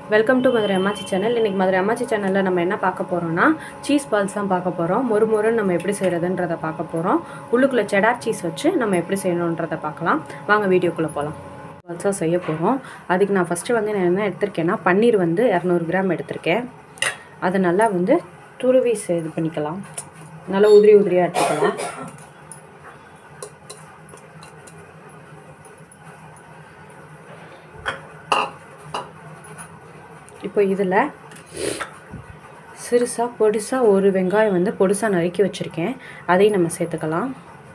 welcome to Madurai அம்மாச்சி channel இன்றைக்கி மதுரை அம்மாச்சி சேனலில் நம்ம என்ன பார்க்க போகிறோம்னா சீஸ் பால்ஸ் தான் பார்க்க போகிறோம் மொறு மொறுன்னு நம்ம எப்படி செய்கிறதுன்றதை பார்க்க போகிறோம் உள்ளுக்குள்ளே செடார் சீஸ் வச்சு நம்ம எப்படி செய்யணுன்றதை பார்க்கலாம் வாங்க வீடியோக்குள்ளே போகலாம் பால்ஸாக செய்ய போகிறோம் அதுக்கு நான் ஃபஸ்ட்டு வந்து நான் என்ன எடுத்திருக்கேன்னா பன்னீர் வந்து இரநூறு கிராம் எடுத்திருக்கேன் அதை நல்லா வந்து துருவி செ- இது பண்ணிக்கலாம் நல்லா உதிரி உதிரியாக எடுத்துக்கலாம் இப்போ இதில் சிறுசாக பொடிசாக ஒரு வெங்காயம் வந்து பொடிசாக நறுக்கி வச்சுருக்கேன் அதையும் நம்ம சேர்த்துக்கலாம்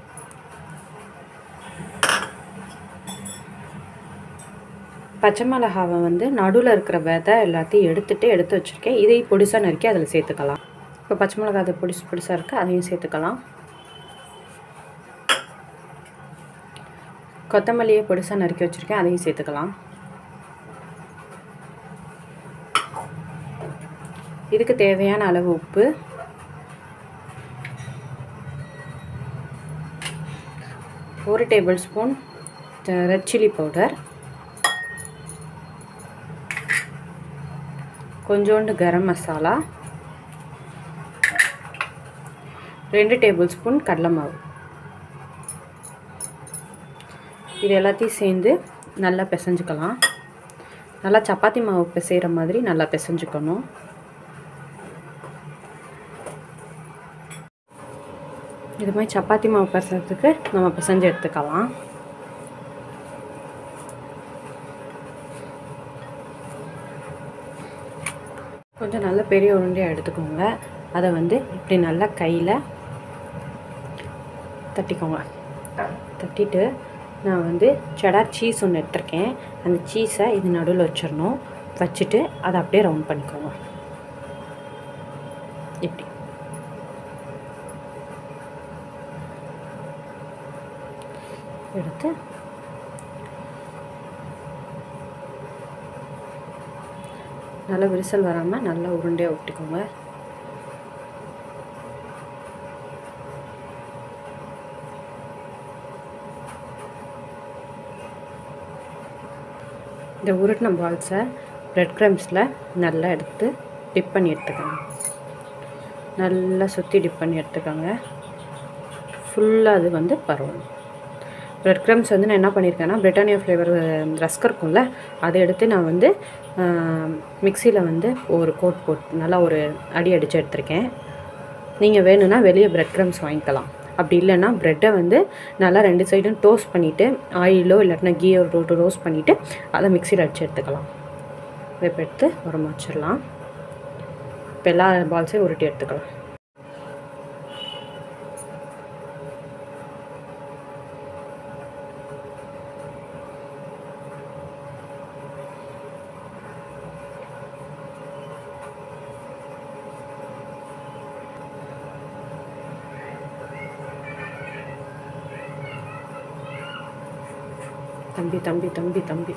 பச்சை மிளகாவை வந்து நடுவில் இருக்கிற விதை எல்லாத்தையும் எடுத்துட்டு எடுத்து வச்சுருக்கேன் இதையும் பொடிசாக நறுக்கி அதில் சேர்த்துக்கலாம் இப்போ பச்சை மிளகா அது பொடிசு பொடிசாக இருக்குது அதையும் சேர்த்துக்கலாம் கொத்தமல்லியை பொடிசாக நறுக்கி வச்சுருக்கேன் அதையும் சேர்த்துக்கலாம் இதுக்கு தேவையான அளவு உப்பு ஒரு tablespoon red chilli powder கொஞ்சோண்டு கரம் மசாலா ரெண்டு டேபிள் ஸ்பூன் கடலை மாவு இது எல்லாத்தையும் சேர்ந்து நல்லா பிசைஞ்சுக்கலாம் நல்லா சப்பாத்தி மாவு பிசைகிற மாதிரி நல்லா பிசைஞ்சுக்கணும் இது மாதிரி சப்பாத்தி மாவு பிசைறதுக்கு நம்ம பிசைஞ்சு எடுத்துக்கலாம் கொஞ்சம் நல்ல பெரிய உருண்டையாக எடுத்துக்கோங்க அதை வந்து இப்படி நல்லா கையில் தட்டிக்கோங்க தட்டிட்டு நான் வந்து செடார் சீஸ் ஒன்று எடுத்திருக்கேன் அந்த சீஸை இது நடுவில் வச்சிடணும் வச்சுட்டு அதை அப்படியே ரவுண்ட் பண்ணிக்கோங்க இப்படி எடுத்து நல்லா விரிசல் வராமல் நல்லா உருண்டையாக விட்டுக்கோங்க இந்த உருட்டின பால்ஸை ப்ரெட் க்ரம்ஸில் நல்லா எடுத்து டிப் பண்ணி எடுத்துக்கோங்க நல்லா சுற்றி டிப் பண்ணி எடுத்துக்கோங்க ஃபுல்லாக அது வந்து பரவணும் ப்ரெட் க்ரம்ஸ் வந்து நான் என்ன பண்ணியிருக்கேன்னா பிரிட்டானியா ஃப்ளேவர் ரஸ்க் இருக்கும்ல அதை எடுத்து நான் வந்து மிக்சியில் வந்து ஒரு கோட் போட்டு நல்லா ஒரு அடி அடித்து எடுத்திருக்கேன் நீங்கள் வேணும்னா வெளியே ப்ரெட் க்ரம்ஸ் வாங்கிக்கலாம் அப்படி இல்லைன்னா ப்ரெட்டை வந்து நல்லா ரெண்டு சைடும் டோஸ்ட் பண்ணிவிட்டு ஆயிலோ இல்லாட்டினா கீயோ ரோட்டு ரோஸ்ட் பண்ணிவிட்டு அதை மிக்சியில் அடித்து எடுத்துக்கலாம் இப்போ எடுத்து உரமா வச்சிடலாம் இப்போ எல்லா பால்ஸையும் உருட்டி எடுத்துக்கலாம் தம்பி தம்பி தம்பி தம்பி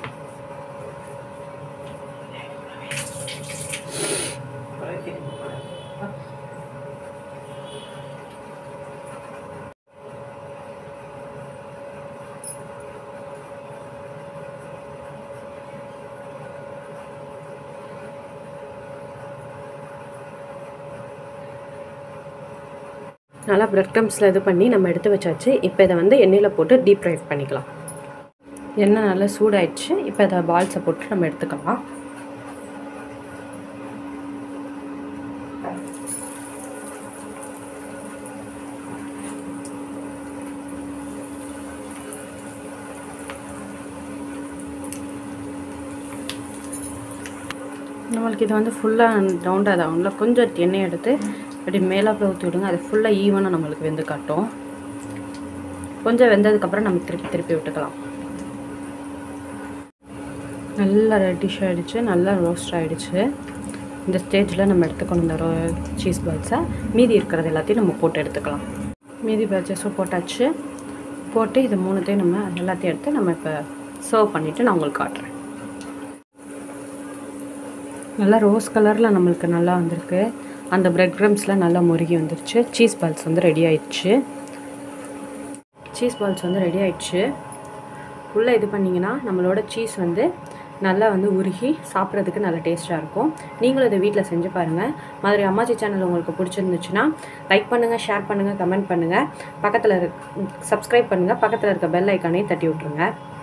நல்லா ப்ரெட் க்ரம்ஸில் இது பண்ணி நம்ம எடுத்து வச்சாச்சு இப்போ இதை வந்து எண்ணெயில் போட்டு டீப் ஃப்ரை பண்ணிக்கலாம் எண்ணெய் நல்லா சூடாயிடுச்சு இப்போ இதை பால்ஸை போட்டு நம்ம எடுத்துக்கலாம் நம்மளுக்கு இது வந்து ஃபுல்லாக ரவுண்டாக இதாகும்ல கொஞ்சம் எண்ணெய் எடுத்து அப்படி மேலாப்பில் ஊற்றி விடுங்க அது ஃபுல்லாக ஈவனாக நம்மளுக்கு வெந்து காட்டும் கொஞ்சம் வெந்ததுக்கப்புறம் நம்ம திருப்பி திருப்பி விட்டுக்கலாம் நல்லா ரெட்டிஷ் ஆகிடுச்சு நல்லா ரோஸ்ட் ஆகிடுச்சு இந்த ஸ்டேஜில் நம்ம எடுத்துக்கணும் இந்த ரோ சீஸ் பால்ஸை மீதி இருக்கிறது எல்லாத்தையும் நம்ம போட்டு எடுத்துக்கலாம் மீதி பேட்சஸும் போட்டாச்சு போட்டு இது மூணுத்தையும் நம்ம எல்லாத்தையும் எடுத்து நம்ம இப்போ சர்வ் பண்ணிவிட்டு நான் உங்களுக்கு காட்டுறேன் நல்லா ரோஸ் கலரில் நம்மளுக்கு நல்லா வந்திருக்கு அந்த பிரெட் க்ரம்ஸ்லாம் நல்லா முருகி வந்துருச்சு சீஸ் பால்ஸ் வந்து ரெடி ஆயிடுச்சு சீஸ் பால்ஸ் வந்து ரெடி ஆயிடுச்சு உள்ளே இது பண்ணிங்கன்னா நம்மளோட சீஸ் வந்து நல்லா வந்து உருகி சாப்பிட்றதுக்கு நல்ல டேஸ்ட்டாக இருக்கும் நீங்களும் இதை வீட்டில் செஞ்சு பாருங்கள் மாதிரி அம்மாச்சி சேனல் உங்களுக்கு பிடிச்சிருந்துச்சுன்னா லைக் பண்ணுங்கள் ஷேர் பண்ணுங்கள் கமெண்ட் பண்ணுங்கள் பக்கத்தில் இருக் சப்ஸ்கிரைப் பண்ணுங்கள் பக்கத்தில் இருக்க பெல் ஐக்கானையும் தட்டி விட்ருங்க